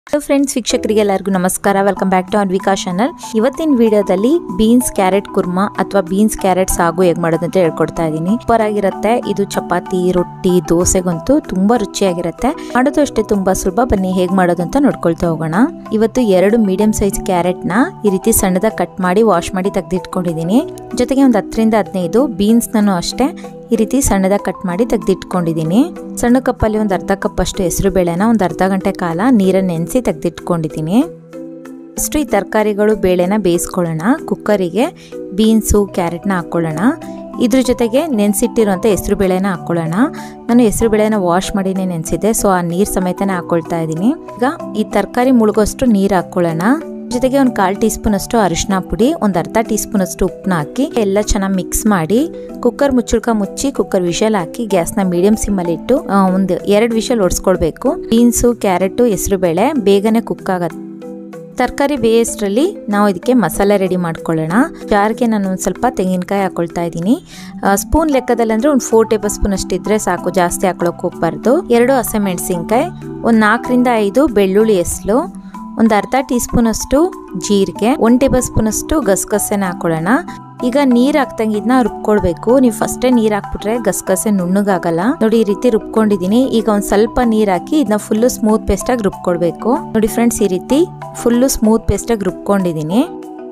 friends ವೀಕ್ಷಕರಿಗೆ ಎಲ್ಲರಿಗೂ ನಮಸ್ಕಾರ welcome back to Anvika channel ಇವತ್ತಿನ ವಿಡಿಯೋದಲ್ಲಿ ಬೀನ್ಸ್ ಕ್ಯಾರೆಟ್ ಕುರ್ಮಾ ಅಥವಾ ಬೀನ್ಸ್ ಕ್ಯಾರೆಟ್ ಸಾಗು ಹೇಗೆ ಮಾಡೋದು ಅಂತ ಹೇಳ್ಕೊಡ್ತಾ ಇದ್ದೀನಿ ಸೂಪರ್ ಆಗಿರುತ್ತೆ ಇದು ಚಪಾತಿ ರೊಟ್ಟಿ ದೋಸೆಗಂತೂ ತುಂಬಾ ರುಚಿಯಾಗಿರುತ್ತೆ ಮಾಡೋದು ಅಷ್ಟೇ ತುಂಬಾ ಸುಲಭ ಬನ್ನಿ ಹೇಗೆ ಮಾಡೋದು ಅಂತ ನೋಡ್ಕೊಳ್ತಾ ಹೋಗೋಣ ಇವತ್ತು ಎರಡು ಮೀಡಿಯಂ ಸೈಜ್ ಕ್ಯಾರೆಟ್ನ ಈ ರೀತಿ ಸಣ್ಣದಾಗಿ ಕಟ್ ಮಾಡಿ ವಾಶ್ ಮಾಡಿ ತೆಗೆದಿಟ್ಕೊಂಡಿದ್ದೀನಿ ಜೊತೆಗೆ ಒಂದು ಹತ್ತರಿಂದ ಹದಿನೈದು ಬೀನ್ಸ್ನೂ ಅಷ್ಟೇ ಈ ರೀತಿ ಸಣ್ಣದಾಗಿ ಕಟ್ ಮಾಡಿ ತೆಗೆದಿಟ್ಕೊಂಡಿದ್ದೀನಿ ಸಣ್ಣ ಕಪ್ಪಲ್ಲಿ ಒಂದು ಅರ್ಧ ಕಪ್ ಅಷ್ಟು ಹೆಸರು ಬೇಳೆನ ಒಂದು ಅರ್ಧ ಗಂಟೆ ಕಾಲ ನೀರನ್ನು ನೆನೆಸಿ ತೆಗೆದಿಟ್ಕೊಂಡಿದ್ದೀನಿ ಇಷ್ಟು ಈ ತರಕಾರಿಗಳು ಬೇಳೆನ ಬೇಯಿಸ್ಕೊಳ್ಳೋಣ ಕುಕ್ಕರಿಗೆ ಬೀನ್ಸು ಕ್ಯಾರೆಟ್ನ ಹಾಕ್ಕೊಳ್ಳೋಣ ಇದ್ರ ಜೊತೆಗೆ ನೆನೆಸಿಟ್ಟಿರುವಂಥ ಹೆಸರು ಬೇಳೆನ ಹಾಕ್ಕೊಳ್ಳೋಣ ನಾನು ಹೆಸರು ಬೇಳೆನ ವಾಶ್ ಮಾಡಿನೇ ನೆನೆಸಿದ್ದೆ ಸೊ ಆ ನೀರು ಸಮೇತನೇ ಹಾಕ್ಕೊಳ್ತಾ ಇದ್ದೀನಿ ಈಗ ಈ ತರಕಾರಿ ಮುಳುಗೋಷ್ಟು ನೀರು ಹಾಕ್ಕೊಳ್ಳೋಣ ಜೊತೆಗೆ ಒಂದು ಕಾಲು ಟೀ ಸ್ಪೂನ್ ಅಷ್ಟು ಅರಿಶಿನ ಪುಡಿ ಒಂದು ಅರ್ಧ ಟೀ ಸ್ಪೂನ್ ಅಷ್ಟು ಉಪ್ಪನ್ನ ಹಾಕಿ ಎಲ್ಲ ಚೆನ್ನಾಗಿ ಮಿಕ್ಸ್ ಮಾಡಿ ಕುಕ್ಕರ್ ಮುಚ್ಚುಳ್ಕ ಮುಚ್ಚಿ ಕುಕ್ಕರ್ ವಿಷಲ್ ಹಾಕಿ ಗ್ಯಾಸ್ನ ಮೀಡಿಯಂ ಸಿಮ್ಮಲ್ಲಿ ಇಟ್ಟು ಒಂದು ಎರಡು ವಿಷಲ್ ಒಡ್ಸ್ಕೊಳ್ಬೇಕು ಬೀನ್ಸು ಕ್ಯಾರೆಟು ಹೆಸರು ಬೇಳೆ ಬೇಗನೆ ಕುಕ್ ಆಗತ್ತೆ ತರಕಾರಿ ಬೇಯಿಸ್ಟ್ರಲ್ಲಿ ನಾವು ಇದಕ್ಕೆ ಮಸಾಲೆ ರೆಡಿ ಮಾಡ್ಕೊಳ್ಳೋಣ ಜಾರ್ಗೆ ನಾನು ಒಂದು ಸ್ವಲ್ಪ ತೆಂಗಿನಕಾಯಿ ಹಾಕೊಳ್ತಾ ಇದ್ದೀನಿ ಸ್ಪೂನ್ ಲೆಕ್ಕದಲ್ಲಿ ಅಂದರೆ ಒಂದು ಫೋರ್ ಟೇಬಲ್ ಸ್ಪೂನ್ ಅಷ್ಟು ಇದ್ರೆ ಸಾಕು ಜಾಸ್ತಿ ಹಾಕೊಳ್ಳೋಕೆ ಹೋಗ್ಬಾರ್ದು ಎರಡು ಹಸಿಮೆಣಸಿನ್ಕಾಯಿ ಒಂದು ನಾಲ್ಕರಿಂದ ಐದು ಬೆಳ್ಳುಳ್ಳಿ ಎಸ್ಲು ಒಂದು ಅರ್ಧ ಟೀ ಸ್ಪೂನ್ ಅಷ್ಟು ಜೀರಿಗೆ ಒಂದು ಟೇಬಲ್ ಸ್ಪೂನ್ ಅಷ್ಟು ಗಸಗಸೆನ ಹಾಕೊಳ್ಳೋಣ ಈಗ ನೀರ್ ಹಾಕ್ದಂಗೆ ಇದನ್ನ ರುಬ್ಕೊಳ್ಬೇಕು ನೀವು ಫಸ್ಟೇ ನೀರ್ ಹಾಕ್ಬಿಟ್ರೆ ಗಸಗಸೆ ನುಣ್ಣಗಾಗಲ್ಲ ನೋಡಿ ಈ ರೀತಿ ರುಬ್ಕೊಂಡಿದೀನಿ ಈಗ ಒಂದ್ ಸ್ವಲ್ಪ ನೀರ್ ಹಾಕಿ ಇದನ್ನ ಫುಲ್ಲು ಸ್ಮೂತ್ ಪೇಸ್ಟ್ ಆಗಿ ರುಬ್ಕೊಳ್ಬೇಕು ನೋಡಿ ಫ್ರೆಂಡ್ಸ್ ಈ ರೀತಿ ಫುಲ್ಲು ಸ್ಮೂತ್ ಪೇಸ್ಟ್ ಆಗಿ ರುಬ್ಕೊಂಡಿದೀನಿ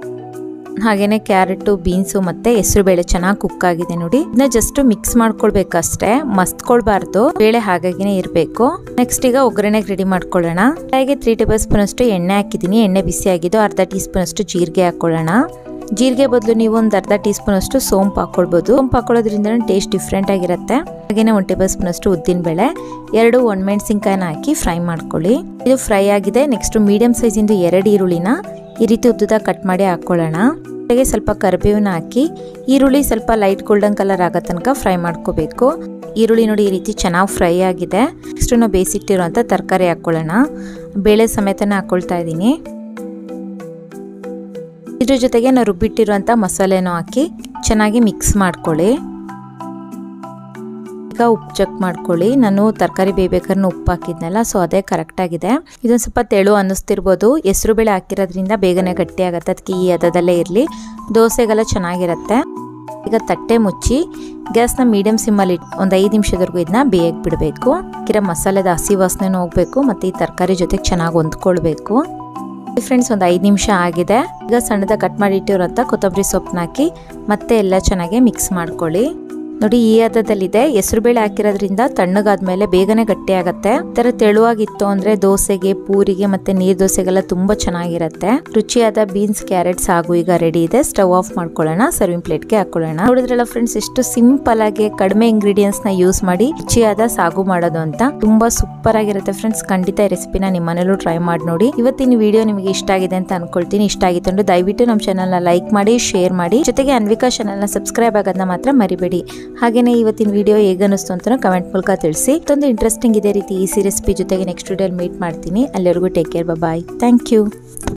ಹಾಗೇನೆ ಕ್ಯಾರೆಟು ಬೀನ್ಸು ಮತ್ತೆ ಹೆಸರು ಬೇಳೆ ಚೆನ್ನಾಗಿ ಕುಕ್ ಆಗಿದೆ ನೋಡಿ ಇದನ್ನ ಜಸ್ಟ್ ಮಿಕ್ಸ್ ಮಾಡ್ಕೊಳ್ಬೇಕಷ್ಟೇ ಮಸ್ತ್ಕೊಳ್ಬಾರ್ದು ಬೇಳೆ ಹಾಗಾಗಿನೇ ಇರಬೇಕು ನೆಕ್ಸ್ಟ್ ಈಗ ಒಗ್ಗರಣೆಗೆ ರೆಡಿ ಮಾಡ್ಕೊಳ್ಳೋಣ ಹಾಗೆ ತ್ರೀ ಟೇಬಲ್ ಸ್ಪೂನ್ ಅಷ್ಟು ಎಣ್ಣೆ ಹಾಕಿದ್ದೀನಿ ಎಣ್ಣೆ ಬಿಸಿ ಆಗಿದ್ದು ಅರ್ಧ ಟೀ ಸ್ಪೂನ್ ಅಷ್ಟು ಜೀರಿಗೆ ಹಾಕೊಳ್ಳೋಣ ಜೀರಿಗೆ ಬದಲು ನೀವು ಒಂದು ಅರ್ಧ ಟೀ ಸ್ಪೂನ್ ಅಷ್ಟು ಸೋಂಪು ಹಾಕೊಳ್ಬೋದು ಸೋಂಪು ಹಾಕೊಳ್ಳೋದ್ರಿಂದ ಟೇಸ್ಟ್ ಡಿಫ್ರೆಂಟ್ ಆಗಿರುತ್ತೆ ಹಾಗೇನೆ ಒಂದು ಟೇಬಲ್ ಸ್ಪೂನ್ ಅಷ್ಟು ಉದ್ದಿನ ಬೇಳೆ ಎರಡು ಒಣಮೆಣಸಿನ್ಕಾಯಿನ ಹಾಕಿ ಫ್ರೈ ಮಾಡ್ಕೊಳ್ಳಿ ಇದು ಫ್ರೈ ಆಗಿದೆ ನೆಕ್ಸ್ಟ್ ಮೀಡಿಯಂ ಸೈಜಿಂದು ಎರಡು ಈರುಳ್ಳಿನ ಈ ರೀತಿ ಉದ್ದುದಾಗ ಕಟ್ ಮಾಡಿ ಹಾಕೊಳ್ಳೋಣ ಜೊತೆಗೆ ಸ್ವಲ್ಪ ಕರಿಬೇವನ್ನ ಹಾಕಿ ಈರುಳ್ಳಿ ಸ್ವಲ್ಪ ಲೈಟ್ ಗೋಲ್ಡನ್ ಕಲರ್ ಆಗೋ ತನಕ ಫ್ರೈ ಮಾಡ್ಕೋಬೇಕು ಈರುಳ್ಳಿ ನೋಡಿ ಈ ರೀತಿ ಚೆನ್ನಾಗಿ ಫ್ರೈ ಆಗಿದೆ ನೆಕ್ಸ್ಟ್ ನಾವು ಬೇಯಿಸಿಟ್ಟಿರುವಂಥ ತರಕಾರಿ ಹಾಕ್ಕೊಳ್ಳೋಣ ಬೇಳೆ ಸಮೇತನ ಹಾಕ್ಕೊಳ್ತಾ ಇದ್ದೀನಿ ಇದ್ರ ಜೊತೆಗೆ ನಾವು ರುಬ್ಬಿಟ್ಟಿರುವಂಥ ಮಸಾಲೆನೂ ಹಾಕಿ ಚೆನ್ನಾಗಿ ಮಿಕ್ಸ್ ಮಾಡ್ಕೊಳ್ಳಿ ಈಗ ಉಪ್ಪು ಚೆಕ್ ಮಾಡ್ಕೊಳ್ಳಿ ನಾನು ತರಕಾರಿ ಬೇಯ್ಬೇಕಾದ್ರೆ ಉಪ್ಪು ಹಾಕಿದ್ನಲ್ಲ ಸೊ ಅದೇ ಕರೆಕ್ಟ್ ಆಗಿದೆ ಇದೊಂದು ಸ್ವಲ್ಪ ತೆಳು ಅನ್ನಿಸ್ತಿರ್ಬೋದು ಹೆಸರು ಬೇಳೆ ಹಾಕಿರೋದ್ರಿಂದ ಬೇಗನೆ ಗಟ್ಟಿ ಆಗುತ್ತೆ ಅದಕ್ಕೆ ಈ ಹದದಲ್ಲೇ ಇರಲಿ ದೋಸೆಗೆಲ್ಲ ಚೆನ್ನಾಗಿರುತ್ತೆ ಈಗ ತಟ್ಟೆ ಮುಚ್ಚಿ ಗ್ಯಾಸ್ನ ಮೀಡಿಯಂ ಸಿಮ್ಮಲ್ಲಿ ಒಂದು ಐದು ನಿಮಿಷದವರೆಗೂ ಇದನ್ನ ಬೇಯಕ್ಕೆ ಬಿಡಬೇಕು ಕಿರ ಮಸಾಲೆದ ಹಸಿ ವಾಸನೆ ಹೋಗಬೇಕು ಮತ್ತು ಈ ತರಕಾರಿ ಜೊತೆಗೆ ಚೆನ್ನಾಗಿ ಹೊಂದ್ಕೊಳ್ಬೇಕು ಫ್ರೆಂಡ್ಸ್ ಒಂದು ಐದು ನಿಮಿಷ ಆಗಿದೆ ಈಗ ಸಣ್ಣದಾಗಿ ಕಟ್ ಮಾಡಿ ಇಟ್ಟಿರೋಂಥ ಕೊತ್ತಂಬರಿ ಸೊಪ್ಪನ್ನ ಹಾಕಿ ಮತ್ತೆ ಎಲ್ಲ ಚೆನ್ನಾಗಿ ಮಿಕ್ಸ್ ಮಾಡ್ಕೊಳ್ಳಿ ನೋಡಿ ಈ ಹದದಲ್ಲಿದೆ ಹೆಸರು ಬೇಳೆ ಹಾಕಿರೋದ್ರಿಂದ ತಣ್ಣಗಾದ್ಮೇಲೆ ಬೇಗನೆ ಗಟ್ಟಿ ಆಗತ್ತೆ ತರ ತೆಳುವಾಗಿತ್ತು ಅಂದ್ರೆ ದೋಸೆಗೆ ಪೂರಿಗೆ ಮತ್ತೆ ನೀರ್ ದೋಸೆಗೆಲ್ಲ ತುಂಬಾ ಚೆನ್ನಾಗಿರುತ್ತೆ ರುಚಿಯಾದ ಬೀನ್ಸ್ ಕ್ಯಾರೆಟ್ ಸಾಗು ಈಗ ರೆಡಿ ಇದೆ ಸ್ಟವ್ ಆಫ್ ಮಾಡ್ಕೊಳ್ಳೋಣ ಸರ್ವಿಂಗ್ ಪ್ಲೇಟ್ಗೆ ಹಾಕೊಳ್ಳೋಣ ನೋಡಿದ್ರಲ್ಲ ಫ್ರೆಂಡ್ಸ್ ಎಷ್ಟು ಸಿಂಪಲ್ ಆಗಿ ಕಡಿಮೆ ಇಂಗ್ರೀಡಿಯೆಂಟ್ಸ್ ನ ಯೂಸ್ ಮಾಡಿ ರುಚಿಯಾದ ಸಾಗು ಮಾಡೋದು ಅಂತ ತುಂಬಾ ಸೂಪರ್ ಆಗಿರುತ್ತೆ ಫ್ರೆಂಡ್ಸ್ ಖಂಡಿತ ಈ ರೆಸಿಪಿನ ನಿಮ್ಮ ಮನೇಲೂ ಟ್ರೈ ಮಾಡಿ ನೋಡಿ ಇವತ್ತಿನ ವಿಡಿಯೋ ನಿಮಗೆ ಇಷ್ಟ ಆಗಿದೆ ಅಂತ ಅನ್ಕೊಳ್ತೀನಿ ಇಷ್ಟ ಆಗಿತ್ತು ಅಂದ್ರೆ ದಯವಿಟ್ಟು ನಮ್ಮ ಚಾನಲ್ ನ ಲೈಕ್ ಮಾಡಿ ಶೇರ್ ಮಾಡಿ ಜೊತೆಗೆ ಅನ್ವಿಕಾ ಚಾನಲ್ ನ ಸಬ್ಸ್ಕ್ರೈಬ್ ಆಗೋದನ್ನ ಮಾತ್ರ ಮರಿಬೇಡಿ ಹಾಗೇನೆ ಇವತ್ತಿನ ವಿಡಿಯೋ ಹೇಗೆ ಅನಿಸ್ತು ಅಂತ ಕಮೆಂಟ್ ಮೂಲಕ ತಿಳಿಸಿ ಮತ್ತೊಂದು ಇಂಟ್ರೆಸ್ಟಿಂಗ್ ಇದೇ ರೀತಿ ಈಸಿ ರೆಸಿಪಿ ಜೊತೆಗೆ ನೆಕ್ಸ್ಟ್ ವಿಡಿಯೋ ಮೀಟ್ ಮಾಡ್ತೀನಿ ಅಲ್ಲಿವರೆಗೂ take care bye thank you